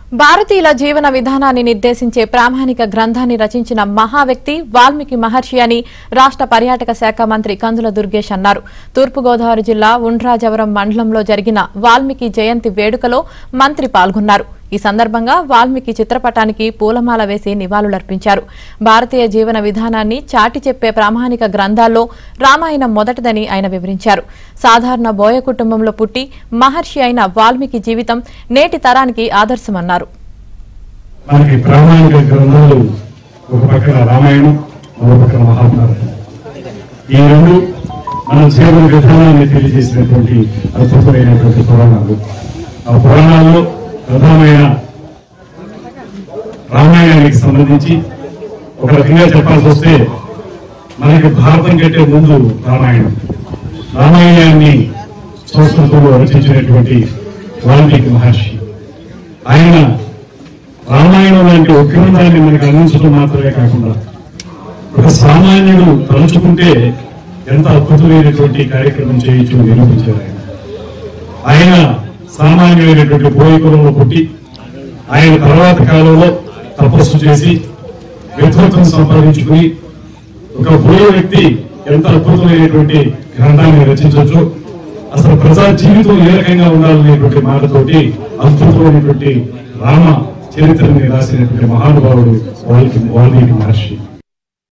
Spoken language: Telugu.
భారతీయుల జీవన విధానాన్ని నిర్దేశించే ప్రామాణిక గ్రంథాన్ని రచించిన మహా వ్యక్తి వాల్మీకి మహర్షి అని రాష్ట పర్యాటక శాఖ మంత్రి కందుల దుర్గేష్ అన్నారు తూర్పుగోదావరి జిల్లా ఉండ్రాజవరం మండలంలో జరిగిన వాల్మీకి జయంతి వేడుకలో మంత్రి పాల్గొన్నారు ఈ సందర్భంగా వాల్మీకి చిత్రపటానికి పూలమాల వేసి నివాళులర్పించారు భారతీయ జీవన విధానాన్ని చాటి చెప్పే ప్రామాణిక గ్రంథాల్లో రామాయణం మొదటిదని ఆయన వివరించారు సాధారణ బోయ కుటుంబంలో పుట్టి మహర్షి అయిన వాల్మీకి జీవితం నేటి తరానికి ఆదర్శమన్నారు మనకి ప్రామాణిక గ్రంథాలు ఒక పక్కన రామాయణం మరో పక్కన మహాభారతం ఈ రెండు మన జీవన విధానాన్ని తెలియజేసినటువంటి అద్భుతమైనటువంటి పురాణాలు ఆ పురాణాల్లో ప్రధానమైన రామాయణానికి సంబంధించి ఒక రకంగా చెప్పాల్సి వస్తే మనకి భారతం కంటే ముందు రామాయణం రామాయణాన్ని సంస్కృతంలో రచించినటువంటి వాల్మీకి మహర్షి ఆయన రామాయణం లాంటి ఒక గ్రంథాన్ని మనకు అందించడం మాత్రమే కాకుండా ఒక సామాన్యుడు తలుచుకుంటే ఎంత అద్భుతమైనటువంటి కార్యక్రమం చేయొచ్చు నిరూపించారు ఆయన ఆయన సామాన్యమైనటువంటి బోయకులంలో పుట్టి ఆయన తర్వాత కాలంలో తపస్సు చేసి విద్వత్వం సంపాదించుకుని ఒక బోయ వ్యక్తి ఎంత అద్భుతమైనటువంటి గ్రంథాన్ని రచించవచ్చు అసలు ప్రజా జీవితం ఏ రకంగా ఉండాలనేటువంటి మాటతోటి అద్భుతమైనటువంటి రామ చరిత్రని రాసినటువంటి మహానుభావుడు వాల్మీకి వాల్మీకి మహర్షి